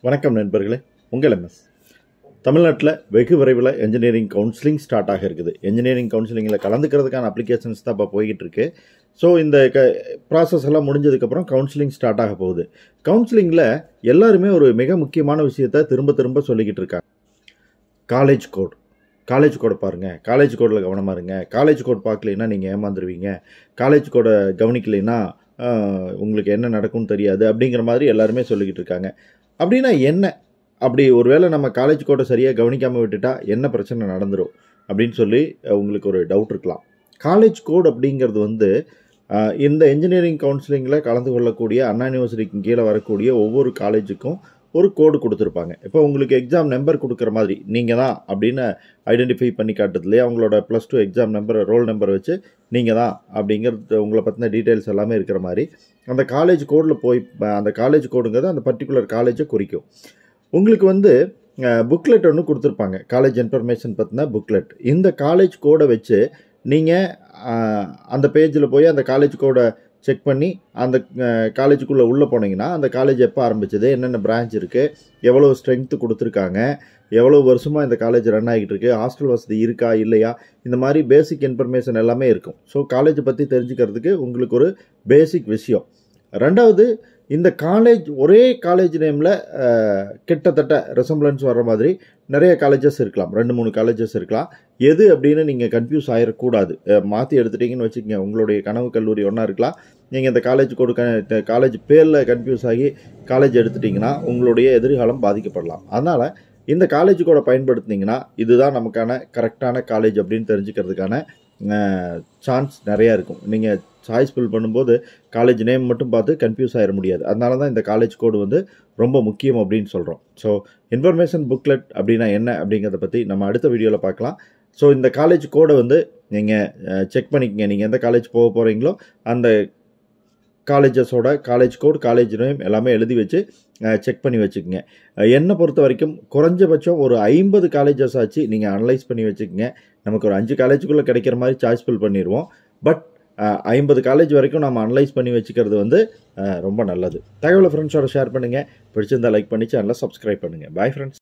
வணக்கம் நண்பர்களே உங்கள் எம்எஸ் தமிழ்நாட்டில் வெகு விரைவில் என்ஜினியரிங் கவுன்சிலிங் ஸ்டார்ட் ஆக இருக்குது என்ஜினியரிங் கவுன்சிலிங்கில் கலந்துக்கிறதுக்கான அப்ளிகேஷன்ஸ் தான் இப்போ போய்கிட்டு இருக்கு ஸோ இந்த க ப்ராசஸ் எல்லாம் முடிஞ்சதுக்கப்புறம் கவுன்சிலிங் ஸ்டார்ட் ஆக போகுது கவுன்சிலிங்கில் எல்லாருமே ஒரு மிக முக்கியமான விஷயத்த திரும்ப திரும்ப சொல்லிக்கிட்டு இருக்காங்க காலேஜ் கோட் காலேஜ் கோடை பாருங்கள் காலேஜ் கோடில் கவனமாக இருங்க காலேஜ் கோட் பார்க்கலைன்னா நீங்கள் ஏமாந்துருவீங்க காலேஜ் கோடை கவனிக்கலைன்னா ஆஹ், உங்களுக்கு என்ன நடக்கும்னு தெரியாது அப்படிங்கிற மாதிரி எல்லாருமே சொல்லிக்கிட்டு இருக்காங்க அப்படின்னா என்ன அப்படி ஒருவேளை நம்ம காலேஜ் கோட்டை சரியாக கவனிக்காமல் விட்டுட்டா என்ன பிரச்சனை நடந்துரும் அப்படின்னு சொல்லி அஹ், உங்களுக்கு ஒரு டவுட் இருக்கலாம் காலேஜ் கோட் அப்படிங்கிறது வந்து அஹ், இந்த இன்ஜினியரிங் கவுன்சிலிங்கில் கலந்து கொள்ளக்கூடிய அண்ணா யூனிவர்சிட்டிக்கு கீழே வரக்கூடிய ஒவ்வொரு காலேஜுக்கும் ஒரு கோடு கொடுத்துருப்பாங்க இப்போ உங்களுக்கு எக்ஸாம் நம்பர் கொடுக்குற மாதிரி நீங்கள் தான் அப்படின்னு ஐடென்டிஃபை பண்ணி காட்டுறதுலேயே அவங்களோட plus two exam number roll number வச்சு நீங்கள் தான் அப்படிங்கிறது உங்களை பற்றின டீட்டெயில்ஸ் எல்லாமே இருக்கிற மாதிரி அந்த காலேஜ் கோடில் போய் அஹ், அந்த காலேஜ் கோடுங்கிறது அந்த பர்டிகுலர் காலேஜை குறிக்கும் உங்களுக்கு வந்து புக்லெட் ஒன்று கொடுத்துருப்பாங்க காலேஜ் இன்ஃபர்மேஷன் பற்றின புக்லெட் இந்த காலேஜ் கோடை வச்சு நீங்கள் அந்த பேஜில் போய் அந்த காலேஜ் கோடை செக் பண்ணி அந்த காலேஜுக்குள்ளே உள்ளே போனீங்கன்னா அந்த காலேஜ் எப்போ ஆரம்பிச்சது என்னென்ன பிரான்ச் இருக்குது எவ்வளோ ஸ்ட்ரென்த்து கொடுத்துருக்காங்க எவ்வளோ வருஷமாக இந்த காலேஜ் ரன் ஆகிட்டு இருக்கு ஹாஸ்டல் வசதி இருக்கா இல்லையா இந்த மாதிரி பேசிக் இன்ஃபர்மேஷன் எல்லாமே இருக்கும் ஸோ காலேஜை பற்றி தெரிஞ்சுக்கிறதுக்கு உங்களுக்கு ஒரு பேசிக் விஷயம் ரெண்டாவது இந்த காலேஜ் ஒரே காலேஜ் நேமில் கிட்டத்தட்ட ரெசம்பிளன்ஸ் வர்ற மாதிரி நிறைய காலேஜஸ் இருக்கலாம் ரெண்டு மூணு காலேஜஸ் இருக்கலாம் எது அப்படின்னு நீங்கள் கன்ஃபியூஸ் ஆகிடக்கூடாது மாற்றி எடுத்துட்டீங்கன்னு வச்சுக்கோங்க உங்களுடைய கனவு கல்லூரி ஒன்றா இருக்கலாம் நீங்கள் இந்த காலேஜ் கொடுக்க காலேஜ் பேரில் கன்ஃபியூஸ் ஆகி காலேஜ் எடுத்துட்டிங்கன்னா உங்களுடைய எதிர்காலம் பாதிக்கப்படலாம் அதனால் இந்த காலேஜ் கூட பயன்படுத்துனீங்கன்னா இதுதான் நமக்கான கரெக்டான காலேஜ் அப்படின்னு தெரிஞ்சுக்கிறதுக்கான சான்ஸ் நிறையா இருக்கும் நீங்கள் சாய்ஸ் ஃபில் பண்ணும்போது காலேஜ் நேம் மட்டும் பார்த்து கன்ஃபியூஸ் ஆகிட முடியாது அதனால தான் இந்த காலேஜ் கோடு வந்து ரொம்ப முக்கியம் அப்படின்னு சொல்கிறோம் ஸோ இன்ஃபர்மேஷன் புக்லெட் அப்படின்னா என்ன அப்படிங்கிறத பற்றி நம்ம அடுத்த வீடியோவில் பார்க்கலாம் ஸோ இந்த காலேஜ் கோடை வந்து நீங்கள் செக் பண்ணிக்கங்க நீங்கள் எந்த காலேஜ் போக போகிறீங்களோ அந்த காலேஜஸோட காலேஜ் கோட் காலேஜ் நேம் எல்லாமே எழுதி வச்சு செக் பண்ணி வச்சுக்கோங்க அஹ், என்னை பொறுத்த வரைக்கும் குறைஞ்சபட்சம் ஒரு ஐம்பது காலேஜஸ் ஆச்சு நீங்கள் அனலைஸ் பண்ணி வச்சுக்கோங்க நமக்கு ஒரு அஞ்சு காலேஜுக்குள்ளே கிடைக்கிற மாதிரி சாய்ஸ் ஃபில் பண்ணிடுவோம் பட் ஐம்பது காலேஜ் வரைக்கும் நம்ம அனலைஸ் பண்ணி வச்சுக்கிறது வந்து அஹ், ரொம்ப நல்லது தகவலை ஃப்ரெண்ட்ஸோட ஷேர் பண்ணுங்கள் பிடிச்சிருந்தா லைக் பண்ணி சேனலை சப்ஸ்கிரைப் பண்ணுங்கள் பாய் ஃப்ரெண்ட்ஸ்